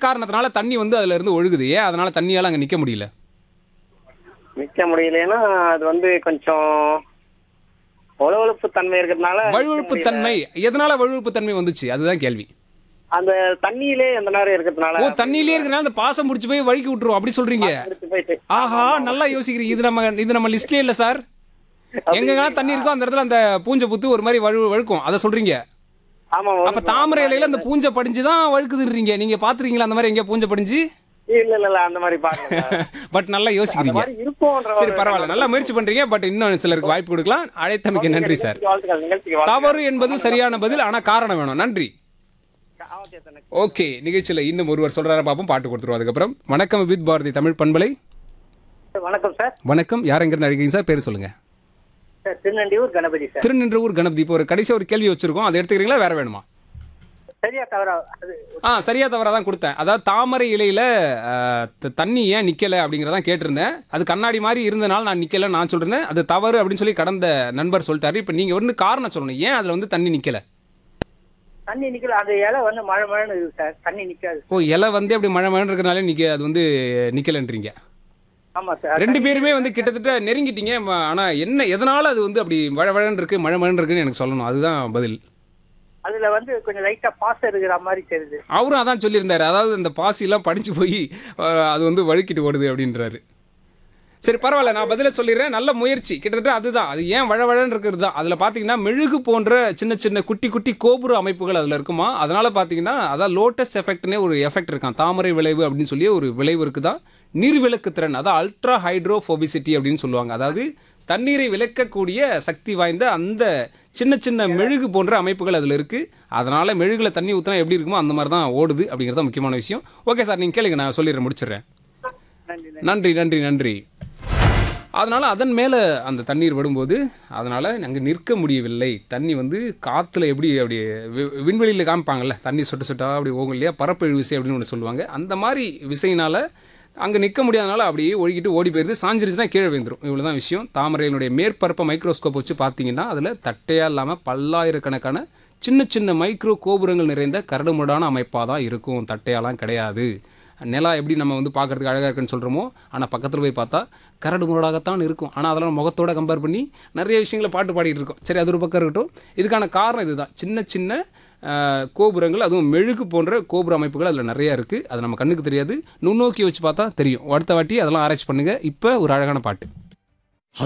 காரணத்தினால தண்ணி வந்து அதுல இருந்து ஒழுகுது ஏன் அதனால தண்ணியால அங்க நிக்க முடியல நிக்க முடியலன்னா அது வந்து கொஞ்சம் ஒளவளப்பு தன்மை இருக்கிறதுனால நிக்க வழுவழுப்பு முடியல. தன்மை எதனால வழுவழுப்பு தன்மை வந்துச்சு அதுதான் கேள்வி அந்த தண்ணியிலே அந்த நேரம் இருக்கிறதுனால ஓ தண்ணியிலே இருக்கனால அந்த பாசம் முடிச்சு போய் வழுக்கி விட்டுரும் அப்படி சொல்றீங்க எடுத்து போயிட்டு ஆஹா நல்லா யோசிக்கிறீங்க இது நம்ம இது நம்ம லிஸ்ட்லயே இல்ல சார் எங்கெங்கெல்லாம் தண்ணி இருக்கோ அந்த இடத்துல அந்த பூஞ்சை புத்து ஒரு மாதிரி வழு வழுக்கும் அதை சொல்றீங்க ஆமா அப்ப தாமரை இலையில அந்த பூஞ்சை படிஞ்சு தான் வழுக்குதுன்றீங்க நீங்க பாத்துறீங்களா அந்த மாதிரி எங்கேயா பூஞ்சை படிஞ்சு இல்ல இல்ல இல்ல அந்த மாதிரி பாக்கல பட் நல்லா அந்த யோசிக்கிறீங்க மாதிரி இருக்கும்ன்ற சரி ஒரு பரவாயில்ல நல்லா முயற்சி பண்றீங்க பட் இன்னும் சிலருக்கு வாய்ப்பு கொடுக்கலாம் அழைத்தமைக்கு நன்றி சார் நிகழ்ச்சிக்கு வாழ்த்துக்கள் நிகழ்ச்சிக்கு வாழ்த்துக்கள். தவறு என்பது சரியான பதில் ஆனா காரணம் வேணும் நன்றி ஆ, okay, sir. next. ஓகே நிகழ்ச்சியில இன்னும் ஒருவர் சொல்றாரு பாப்போம் பாட்டு கொடுத்துருவோம் அதுக்கப்புறம் வணக்கம் வித் பாரதி தமிழ் பண்பலை வணக்கம் சார் வணக்கம் யார் எங்கிருந்து அழைக்கிறீங்க சார் பேர் சொல்லுங்க சார் திருநண்டியூர் கணபதி சார் திருநின்றவூர் கணபதி இப்போ ஒரு கடைசி ஒரு கேள்வி வச்சிருக்கோம் அதை எடுத்துக்கிறீங்களா வேற வேணுமா சரியா தவறா அது ஆ சரியா தவறா தான் கொடுத்தேன் அதாவது தாமரை இலையில ஆ, த- தண்ணி ஏன் நிக்கல அப்படிங்கிறதான் கேட்டிருந்தேன் அது கண்ணாடி மாதிரி இருந்தனால நான் நிக்கல நான் சொல்றேன் அது தவறு அப்படின்னு சொல்லி கடந்த நண்பர் சொல்லிட்டாரு இப்போ நீங்க வந்து காரணம் சொல்லணும் ஏன் அதுல வந்து தண்ணி நிக்கல தண்ணி நிக்கல அந்த இலை வந்து மழை மழைன்னு இருக்கு சார் தண்ணி நிக்காது ஓ இலை வந்து அப்படி மழை மழை இருக்கிறனால நிக்க அது வந்து நிக்கலன்றீங்க ஆமா சார் ரெண்டு பேருமே வந்து கிட்டத்தட்ட நெருங்கிட்டீங்க ம- ஆனா என்ன எதனால அது வந்து அப்படி மழை மழைன்னு இருக்கு மழை மழைன்னு இருக்குன்னு எனக்கு சொல்லணும் அதுதான் பதில் அதுல வந்து கொஞ்சம் லைட்டா பாஸ் இருக்கிற மாதிரி தெரியுது அவரும் அதான் சொல்லியிருந்தாரு அதாவது இந்த பாசிலாம் படிச்சு போய் அஹ், அது வந்து வழுக்கிட்டு ஓடுது அப்படின்றாரு சரி பரவாயில்ல நான் பதில சொல்லிடுறேன் நல்ல முயற்சி கிட்டத்தட்ட அதுதான் அது ஏன் வழவழன்னு இருக்கிறது தான் அதில் பார்த்தீங்கன்னா மெழுகு போன்ற சின்ன சின்ன குட்டி குட்டி கோபுர அமைப்புகள் அதில் இருக்குமா அதனால பார்த்தீங்கன்னா அதான் லோட்டஸ் எஃபெக்ட்னே ஒரு எஃபெக்ட் இருக்கான் தாமரை விளைவு அப்படின்னு சொல்லி ஒரு விளைவு இருக்குதான் நீர்விளக்கு திறன் அதான் அல்ட்ரா ஹைட்ரோஃபோபிசிட்டி அப்படின்னு சொல்லுவாங்க அதாவது தண்ணீரை விளக்கக்கூடிய சக்தி வாய்ந்த அந்த சின்ன சின்ன மெழுகு போன்ற அமைப்புகள் அதில் இருக்குது அதனால் மெழுகுல தண்ணி ஊற்றினா எப்படி இருக்குமோ அந்த மாதிரி தான் ஓடுது அப்படிங்கிறது தான் முக்கியமான விஷயம் ஓகே சார் நீங்கள் கேளுங்க நான் சொல்லிடுறேன் முடிச்சிடுறேன் நன்றி நன்றி நன்றி நன்றி அதனால் அதன் மேலே அந்த தண்ணீர் விடும்போது அதனால் அங்கே நிற்க முடியவில்லை தண்ணி வந்து காற்றுல எப்படி அப்படி வி- விண்வெளியில் காமிப்பாங்கல்ல தண்ணி சொட்டு சொட்டா அப்படி ஓகும் இல்லையா பரப்பெழு விசை அப்படின்னு ஒன்று சொல்லுவாங்க அந்த மாதிரி விசையினால் அங்கே நிற்க முடியாதனால அப்படியே ஒழுகிட்டு ஓடி போயிருது சாஞ்சிருச்சுன்னா கீழே விழுந்துரும் இவ்வளோ தான் விஷயம் தாமரையினுடைய மேற்பரப்பை மைக்ரோஸ்கோப் வச்சு பார்த்தீங்கன்னா அதில் தட்டையாக இல்லாமல் பல்லாயிரக்கணக்கான சின்ன சின்ன மைக்ரோ கோபுரங்கள் நிறைந்த கரடுமுரடான அமைப்பாக தான் இருக்கும் தட்டையாலாம் கிடையாது நிலா எப்படி நம்ம வந்து பார்க்கறதுக்கு அழகாக இருக்குன்னு சொல்கிறோமோ ஆனால் பக்கத்தில் போய் பார்த்தா கரடு முரடாகத்தான் இருக்கும் ஆனால் அதெல்லாம் முகத்தோட கம்பேர் பண்ணி நிறைய விஷயங்களை பாட்டு பாடிட்டு இருக்கோம் சரி அது ஒரு பக்கம் இருக்கட்டும் இதுக்கான காரணம் இதுதான் சின்ன சின்ன ஆஹ், கோபுரங்கள் அதுவும் மெழுகு போன்ற கோபுர அமைப்புகள் அதில் நிறைய இருக்குது அது நம்ம கண்ணுக்கு தெரியாது நுண்ணோக்கி வச்சு பார்த்தா தெரியும் அடுத்த வாட்டி அதெல்லாம் ஆராய்ச்சி பண்ணுங்கள் இப்போ ஒரு அழகான பாட்டு